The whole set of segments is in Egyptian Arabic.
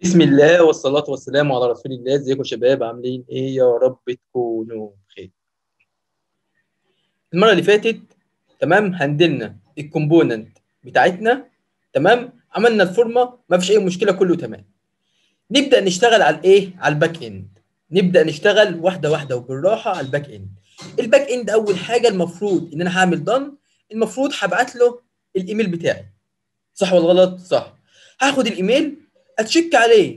بسم الله والصلاة والسلام على رسول الله ازيكم يا شباب عاملين ايه يا رب تكونوا بخير المرة اللي فاتت تمام هندلنا الكومبوننت بتاعتنا تمام عملنا الفورمة ما فيش اي مشكلة كله تمام نبدأ نشتغل على الايه على الباك اند نبدأ نشتغل واحدة واحدة وبالراحة على الباك اند الباك اند اول حاجة المفروض ان انا هعمل دن المفروض هبعت له الايميل بتاعي صح ولا غلط صح هاخد الايميل اتشيك عليه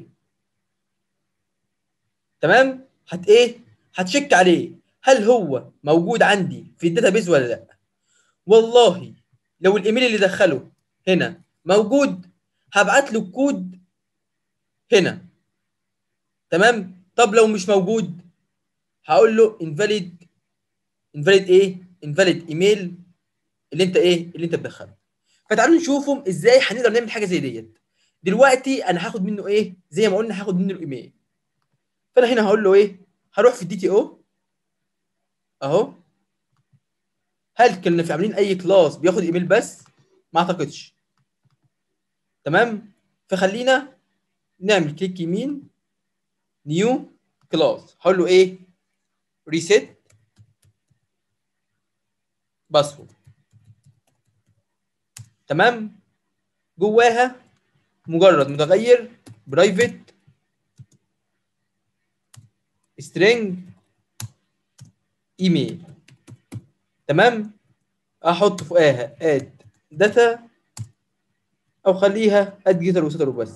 تمام هت ايه هتشيك عليه هل هو موجود عندي في الداتابيز ولا لا والله لو الايميل اللي دخله هنا موجود هبعت له الكود هنا تمام طب لو مش موجود هقول له invalid invalid ايه invalid ايميل اللي انت ايه اللي انت بتدخله فتعالوا نشوفهم ازاي هنقدر نعمل حاجه زي ديت دلوقتي انا هاخد منه ايه زي ما قلنا هاخد منه الايميل فانا هنا هقول له ايه هروح في الدي تي او اهو هل كنا في عاملين اي كلاس بياخد ايميل بس ما اعتقدش تمام فخلينا نعمل كليك يمين نيو كلاس هقول له ايه ريسيت باسورد تمام جواها مجرد متغير برايفت string ايميل تمام احط فوقها اد داتا او خليها اد جيتر وستر وبس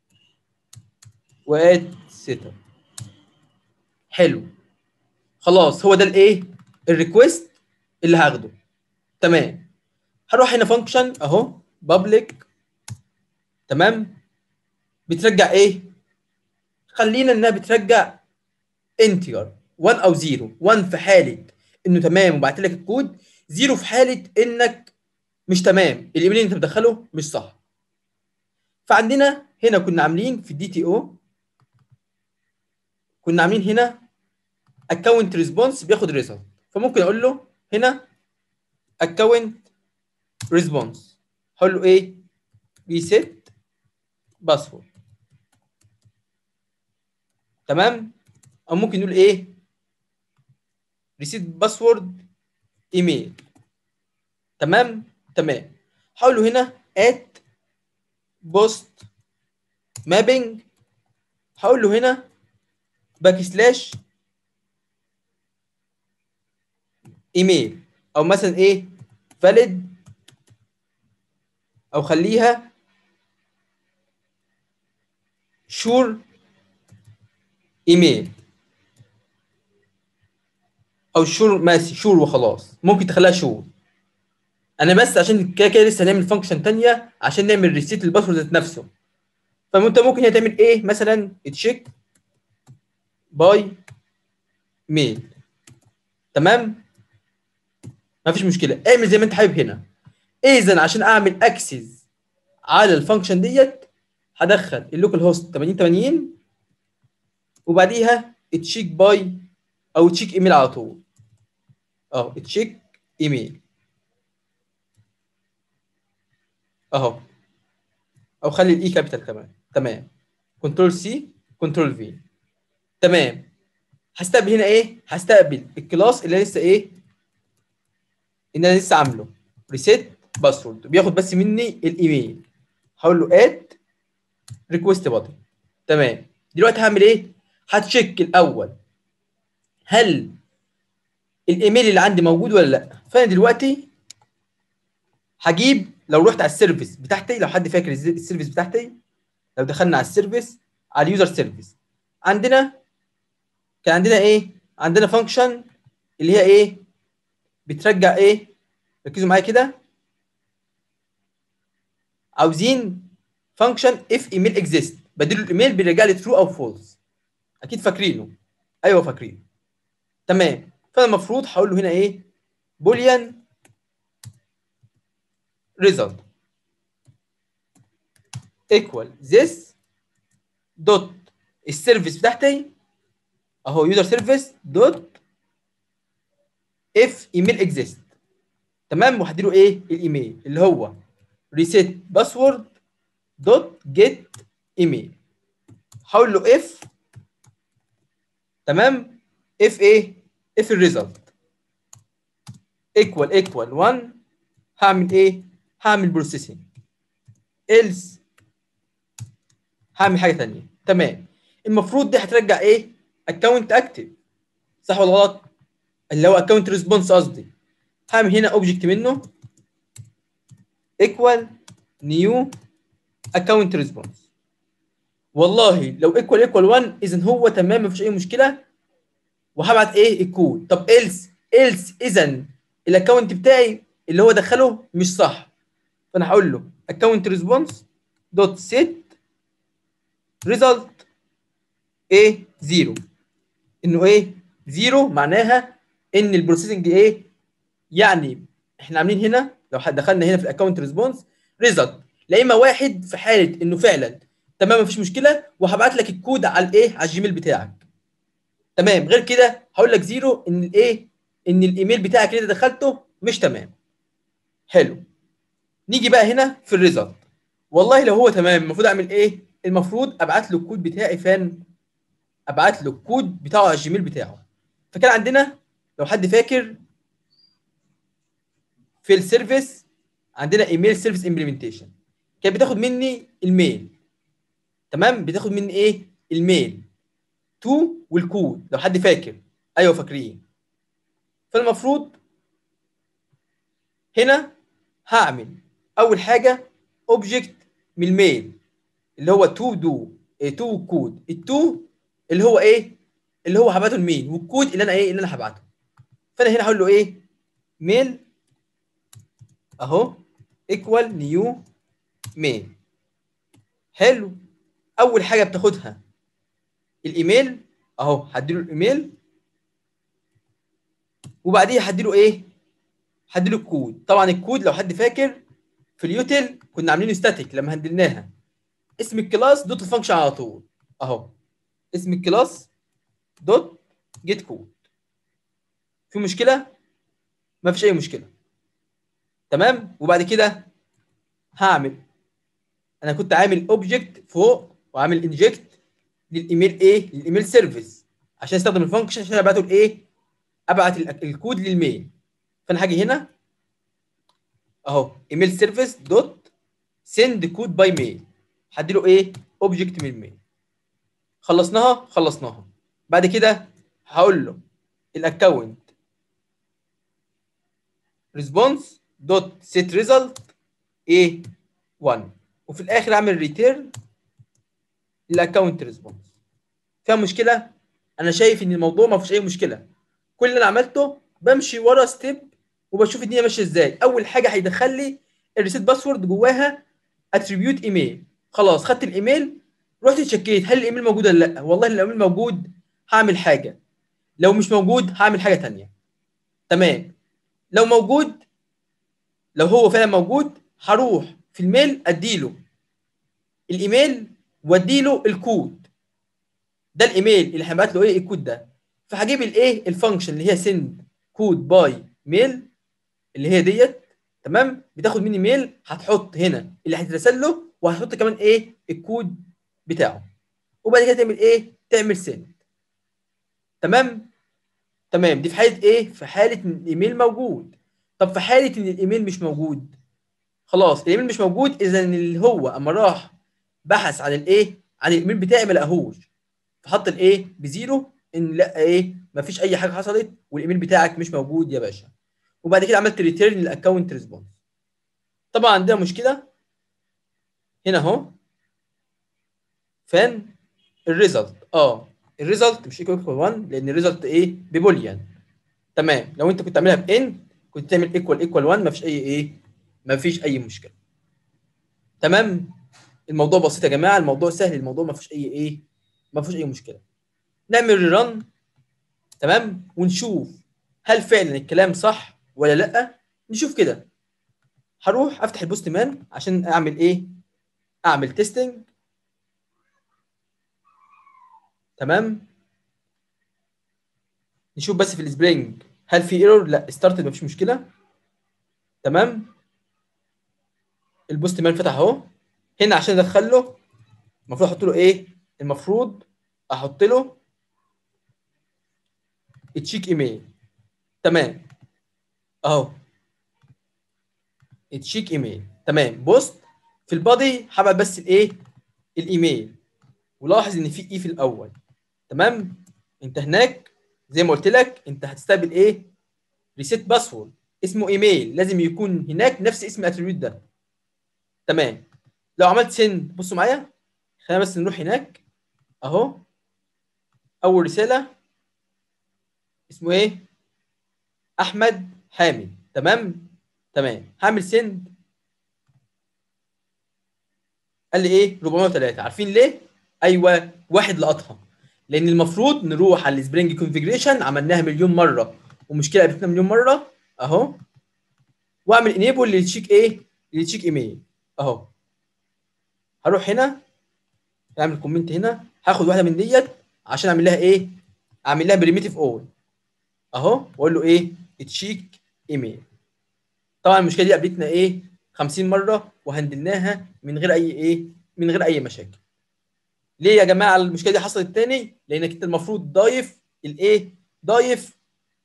واد سيتر حلو خلاص هو ده الايه الريكوست اللي هاخده تمام هروح هنا فانكشن اهو بابليك تمام بترجع ايه خلينا انها بترجع انتجر 1 او 0 1 في حاله انه تمام وبعت لك الكود 0 في حاله انك مش تمام الايميل اللي انت مدخله مش صح فعندنا هنا كنا عاملين في الدي تي او كنا عاملين هنا اكونت ريسبونس بياخد ريزلت فممكن اقول له هنا اكونت ريسبونس هقول له ايه ريسيت باسورد تمام او ممكن نقول ايه ريسيت باسورد ايميل تمام تمام هقول له هنا ات بوست مابينج هقول له هنا باك سلاش ايميل او مثلا ايه فاليد او خليها شور ايميل او شور ماشي شور وخلاص ممكن تخليها شور انا بس عشان كده كده لسه هنعمل فانكشن تانية عشان نعمل ريسيت الباسورد ذات نفسه فانت ممكن هي تعمل ايه مثلا تشيك باي ميل تمام مفيش مشكله اعمل زي ما انت حابب هنا اذا عشان اعمل اكسس على الفانكشن ديت هدخل اللوكال هوست 8080 وبعديها تشيك باي او تشيك ايميل على طول اهو تشيك ايميل اهو او خلي الاي كابيتال كمان تمام كنترول سي كنترول في تمام هستقبل هنا ايه هستقبل الكلاس اللي لسه ايه ان انا لسه عامله ريسيت باسورد بياخد بس مني الايميل هقول له اد ريكوست بادي تمام دلوقتي هعمل ايه هتشيك الاول هل الايميل اللي عندي موجود ولا لا فانا دلوقتي هجيب لو رحت على السيرفيس بتاعتي لو حد فاكر السيرفيس بتاعتي لو دخلنا على السيرفيس على اليوزر سيرفيس عندنا كان عندنا ايه عندنا فانكشن اللي هي ايه بترجع ايه ركزوا معايا كده عاوزين فانكشن اف ايميل اكزيست بديله الايميل بيرجع لي ترو او فولس اكيد فاكرينه ايوه فاكرينه تمام فانا المفروض هقول له هنا ايه بوليان result equal this دوت السيرفيس بتاعتي اهو يوزر سيرفيس دوت اف ايميل اكزيست تمام وهديله ايه الايميل اللي هو reset password دوت جيت ايميل هقول له اف تمام اف ايه اف الريزلت ايكوال ايكوال 1 هعمل ايه هعمل بروسيسنج else هعمل حاجه ثانيه تمام المفروض دي هترجع ايه اكونت اكتف صح ولا غلط اللي هو اكونت ريسبونس قصدي هعمل هنا اوبجكت منه ايكوال نيو اكونت ريسبونس والله لو ايكوال ايكوال 1 اذا هو تمام مفيش اي مشكله وهبعت ايه الكود طب ايلس ايلس اذا الاكونت بتاعي اللي هو دخله مش صح فانا هقول له اكونت ريسبونس دوت سيت ريزلت ايه زيرو انه ايه زيرو معناها ان البروسيسنج ايه يعني احنا عاملين هنا لو حد دخلنا هنا في الاكونت ريسبونس ريزلت لا اما واحد في حاله انه فعلا تمام مفيش مشكله وهبعت لك الكود على الايه على الجيميل بتاعك تمام غير كده هقول لك زيرو ان الايه ان الايميل بتاعك اللي انت دخلته مش تمام حلو نيجي بقى هنا في الريزلت والله لو هو تمام المفروض اعمل ايه المفروض ابعت له الكود بتاعي فين ابعت له الكود بتاعه على الجيميل بتاعه فكان عندنا لو حد فاكر في السيرفيس عندنا ايميل سيرفيس امبلمنتيشن كانت بتاخد مني الميل تمام بتاخد مني ايه الميل تو والكود لو حد فاكر ايوه فاكرين فالمفروض هنا هعمل اول حاجه اوبجكت من الميل اللي هو تو دو تو كود التو اللي هو ايه اللي هو هبعته لمين والكود اللي انا ايه اللي انا هبعته فانا هنا هقول له ايه ميل اهو ايكوال نيو ميل حلو اول حاجه بتاخدها الايميل اهو هديله الايميل وبعديها هديله ايه هديله الكود طبعا الكود لو حد فاكر في اليوتل كنا عاملينه ستاتيك لما هندلناها اسم الكلاس دوت الفانكشن على طول اهو اسم الكلاس دوت جيت كود في مشكله ما فيش اي مشكله تمام وبعد كده هعمل انا كنت عامل اوبجكت فوق وعامل انجكت للايميل ايه للايميل سيرفيس عشان استخدم الفانكشن عشان ابعته لايه ابعت الكود للميل فانا هاجي هنا اهو ايميل سيرفيس دوت سند كود باي ميل هديله ايه اوبجكت من الميل خلصناها خلصناها بعد كده هقول له الاكونت ريسبونس دوت سيت ريزلت ايه 1 وفي الاخر اعمل ريتيرن للاكونت ريسبونس فيها مشكله انا شايف ان الموضوع ما فيش اي مشكله كل اللي انا عملته بمشي ورا ستيب وبشوف الدنيا ماشيه ازاي اول حاجه هيدخل لي الريسيت باسورد جواها اتريبيوت ايميل خلاص خدت الايميل رحت اتشكيت هل الايميل موجود ولا لا والله الايميل موجود هعمل حاجه لو مش موجود هعمل حاجه ثانيه تمام لو موجود لو هو فعلا موجود هروح في الميل اديله الايميل واديله الكود ده الايميل اللي هبعت له ايه الكود ده فهجيب الايه الفانكشن اللي هي سند كود باي ميل اللي هي ديت تمام بتاخد مني ميل هتحط هنا اللي هيترسل له وهتحط كمان ايه الكود بتاعه وبعد كده تعمل ايه تعمل سند تمام تمام دي في حاله ايه في حاله ان الايميل موجود طب في حاله ان الايميل مش موجود خلاص الايميل مش موجود اذا اللي هو اما راح بحث عن الايه عن الايميل بتاعي ما لقاهوش فحط الايه بزيرو ان لا ايه ما فيش اي حاجه حصلت والايميل بتاعك مش موجود يا باشا وبعد كده عملت ريتيرن للاكونت ريسبونس طبعا عندنا مشكله هنا اهو فين الريزلت اه الريزلت مش ايكوال 1 لان الريزلت ايه ببوليان تمام لو انت كنت عاملها بان كنت تعمل ايكوال ايكوال 1 ما فيش اي ايه ما فيش اي مشكله تمام الموضوع بسيط يا جماعه الموضوع سهل الموضوع ما فيش اي ايه ما فيش اي مشكله نعمل ريران تمام ونشوف هل فعلا الكلام صح ولا لا نشوف كده هروح افتح البوست مان عشان اعمل ايه اعمل تيستنج تمام نشوف بس في السبرينج هل في ايرور لا ستارتد مفيش مشكله تمام البوست مان فتح اهو هنا عشان ادخله المفروض احط له ايه المفروض احط له تشيك ايميل تمام اهو تشيك ايميل تمام بوست في البادي هبعت بس الايه الايميل ولاحظ ان في اي في الاول تمام انت هناك زي ما قلت لك انت هتستقبل ايه ريسيت باسورد اسمه ايميل لازم يكون هناك نفس اسم الاتريبيوت ده تمام لو عملت سند بصوا معايا خلينا بس نروح هناك اهو اول رساله اسمه ايه احمد حامد تمام تمام هعمل سند قال لي ايه 403 عارفين ليه ايوه واحد لقطها لان المفروض نروح على السبرينج كونفيجريشن عملناها مليون مره ومشكله قابلتنا مليون مره اهو واعمل انيبل للتشيك ايه للتشيك ايميل اهو هروح هنا اعمل كومنت هنا هاخد واحده من ديت عشان اعمل لها ايه اعمل لها بريميتيف اول اهو واقول له ايه تشيك ايميل طبعا المشكله دي قابلتنا ايه 50 مره وهندلناها من غير اي ايه من غير اي مشاكل ليه يا جماعه المشكله دي حصلت تاني لانك انت المفروض ضايف الايه ضايف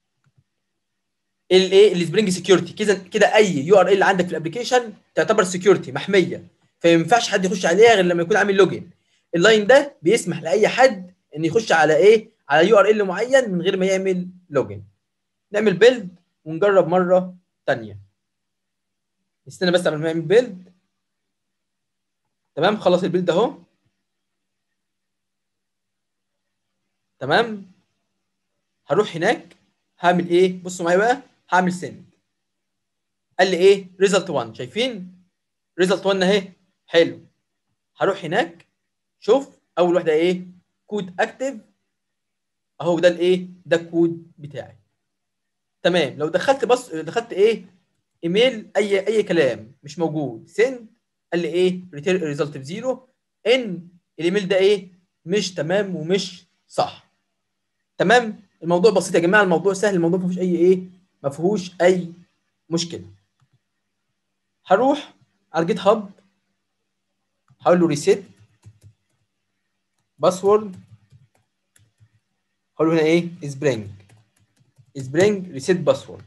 الايه السبرينج سكيورتي كده كده اي يو ار ال عندك في الابلكيشن تعتبر سكيورتي محميه فما ينفعش حد يخش عليها غير لما يكون عامل لوجن اللاين ده بيسمح لاي حد ان يخش على ايه على يو ار ال معين من غير ما يعمل لوجن نعمل بيلد ونجرب مره ثانيه استنى بس قبل ما نعمل بيلد تمام خلص البيلد اهو تمام هروح هناك هعمل ايه بصوا معايا بقى هعمل سند قال لي ايه ريزلت 1 شايفين ريزلت 1 اهي حلو هروح هناك شوف اول واحده ايه كود اكتف اهو ده الايه ده الكود بتاعي تمام لو دخلت بص دخلت ايه ايميل اي اي كلام مش موجود سند قال لي ايه ريتيرن ريزلت بزيرو ان الايميل ده ايه مش تمام ومش صح تمام الموضوع بسيط يا جماعه الموضوع سهل الموضوع ما فيهوش اي ايه ما فيهوش اي مشكله هروح على الجيت هاب هقول له ريسيت باسورد هقول له هنا ايه سبرينج سبرينج ريسيت باسورد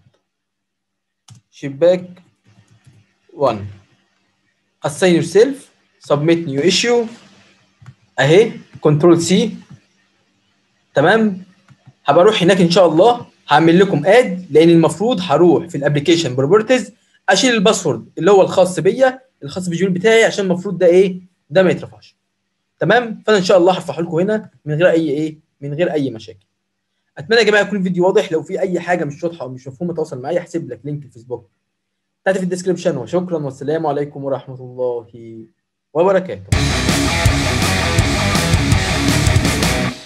شباك 1 assign yourself submit new issue اهي كنترول سي تمام هبقى اروح هناك ان شاء الله هعمل لكم اد لان المفروض هروح في الابلكيشن بروبرتيز اشيل الباسورد اللي هو الخاص بيا الخاص بالجيميل بتاعي عشان المفروض ده ايه ده ما يترفعش تمام فانا ان شاء الله هرفعه لكم هنا من غير اي ايه من غير اي مشاكل اتمنى يا جماعه يكون الفيديو واضح لو في اي حاجه مش واضحه او مش مفهومه تواصل معايا هسيب لك لينك الفيسبوك تحت في الديسكربشن وشكرا والسلام عليكم ورحمه الله وبركاته